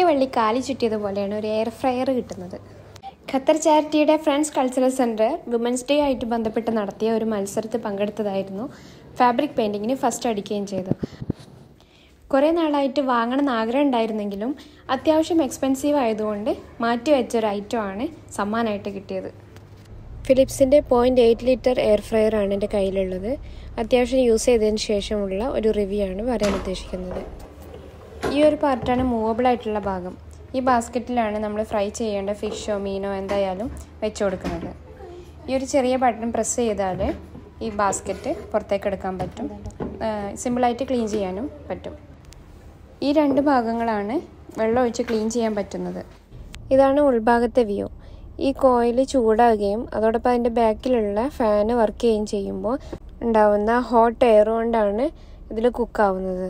വള്ളി കാലി ചുറ്റിയതുപോലെയാണ് ഒരു എയർ ഫ്രയർ കിട്ടുന്നത് ഖത്തർ ചാരിറ്റിയുടെ friends cultural centre women's day ആയിട്ട് ബന്ധപ്പെട്ട് നടത്തിയ ഒരു മത്സരത്തിൽ പങ്കെടുത്തതായിരുന്നു ഫാബ്രിക് പെയിൻറ്റിങ്ങിന് ഫസ്റ്റ് അടിക്കുകയും ചെയ്തു കുറേ നാളായിട്ട് വാങ്ങണമെന്ന് ആഗ്രഹം ഉണ്ടായിരുന്നെങ്കിലും അത്യാവശ്യം എക്സ്പെൻസീവ് ആയതുകൊണ്ട് മാറ്റി വെച്ച ഒരു ഐറ്റമാണ് സമ്മാനമായിട്ട് കിട്ടിയത് ഫിലിപ്സിൻ്റെ point eight litre air fryer ആണ് എൻ്റെ കയ്യിലുള്ളത് അത്യാവശ്യം യൂസ് ചെയ്തതിന് ശേഷമുള്ള ഒരു റിവ്യൂ ആണ് പറയാൻ ഉദ്ദേശിക്കുന്നത് ഈ ഒരു പാർട്ടാണ് മൂവബിൾ ആയിട്ടുള്ള ഭാഗം ഈ ബാസ്ക്കറ്റിലാണ് നമ്മൾ ഫ്രൈ ചെയ്യേണ്ട ഫിഷോ മീനോ എന്തായാലും വെച്ച് കൊടുക്കുന്നത് ഈ ഒരു ചെറിയ ബട്ടൺ പ്രസ് ചെയ്താൽ ഈ ബാസ്ക്കറ്റ് പുറത്തേക്ക് എടുക്കാൻ പറ്റും സിമ്പിളായിട്ട് ക്ലീൻ ചെയ്യാനും പറ്റും ഈ രണ്ട് ഭാഗങ്ങളാണ് വെള്ളം ഒഴിച്ച് ക്ലീൻ ചെയ്യാൻ പറ്റുന്നത് ഇതാണ് ഉൾഭാഗത്തെ വ്യൂ ഈ കോയിൽ ചൂടാകുകയും അതോടൊപ്പം അതിൻ്റെ ബാക്കിലുള്ള ഫാന് വർക്ക് ചെയ്യുകയും ചെയ്യുമ്പോൾ ഉണ്ടാവുന്ന ഹോട്ട് എയർ കൊണ്ടാണ് ഇതിൽ കുക്കാവുന്നത്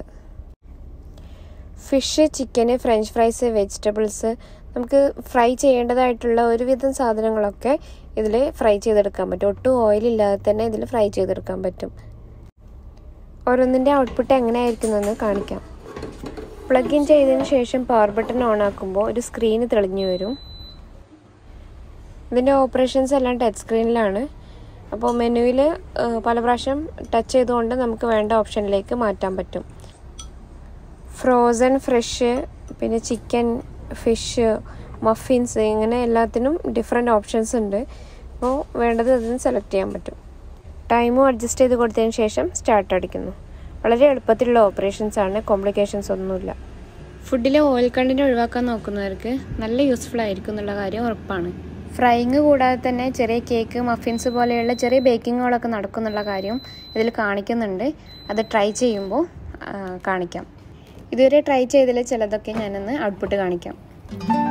fish chicken French fries vegetables നമുക്ക് ഫ്രൈ ചെയ്യേണ്ടതായിട്ടുള്ള ഒരുവിധം സാധനങ്ങളൊക്കെ ഇതിൽ ഫ്രൈ ചെയ്തെടുക്കാൻ പറ്റും ഒട്ടും ഓയിലില്ലാതെ തന്നെ ഇതിൽ ഫ്രൈ ചെയ്തെടുക്കാൻ പറ്റും ഓരോന്നിൻ്റെ ഔട്ട്പുട്ട് എങ്ങനെയായിരിക്കുന്നതെന്ന് കാണിക്കാം പ്ലഗ് ഇൻ ചെയ്തതിന് ശേഷം പവർ ബട്ടൺ ഓൺ ആക്കുമ്പോൾ ഒരു സ്ക്രീന് തെളിഞ്ഞു വരും ഇതിൻ്റെ ഓപ്പറേഷൻസ് എല്ലാം ടച്ച് സ്ക്രീനിലാണ് അപ്പോൾ മെനുവിൽ പല പ്രാവശ്യം ടച്ച് ചെയ്തുകൊണ്ട് നമുക്ക് വേണ്ട ഓപ്ഷനിലേക്ക് മാറ്റാൻ പറ്റും ഫ്രോസൺ ഫ്രഷ് പിന്നെ ചിക്കൻ ഫിഷ് മഫിൻസ് ഇങ്ങനെ എല്ലാത്തിനും ഡിഫറെൻ്റ് ഓപ്ഷൻസ് ഉണ്ട് അപ്പോൾ വേണ്ടത് അതിന് സെലക്ട് ചെയ്യാൻ പറ്റും ടൈമും അഡ്ജസ്റ്റ് ചെയ്ത് കൊടുത്തതിന് ശേഷം സ്റ്റാർട്ട് അടിക്കുന്നു വളരെ എളുപ്പത്തിലുള്ള ഓപ്പറേഷൻസ് ആണ് കോംപ്ലിക്കേഷൻസ് ഒന്നുമില്ല ഫുഡിലെ ഓയിൽ കണ്ടൻറ്റ് ഒഴിവാക്കാൻ നോക്കുന്നവർക്ക് നല്ല യൂസ്ഫുൾ ആയിരിക്കും എന്നുള്ള കാര്യം ഉറപ്പാണ് ഫ്രൈയിങ് കൂടാതെ തന്നെ ചെറിയ കേക്ക് മഫിൻസ് പോലെയുള്ള ചെറിയ ബേക്കിങ്ങുകളൊക്കെ നടക്കുന്നുള്ള കാര്യം ഇതിൽ കാണിക്കുന്നുണ്ട് അത് ട്രൈ ചെയ്യുമ്പോൾ കാണിക്കാം ഇതുവരെ ട്രൈ ചെയ്തതിൽ ചിലതൊക്കെ ഞാനൊന്ന് ഔട്ട്പുട്ട് കാണിക്കാം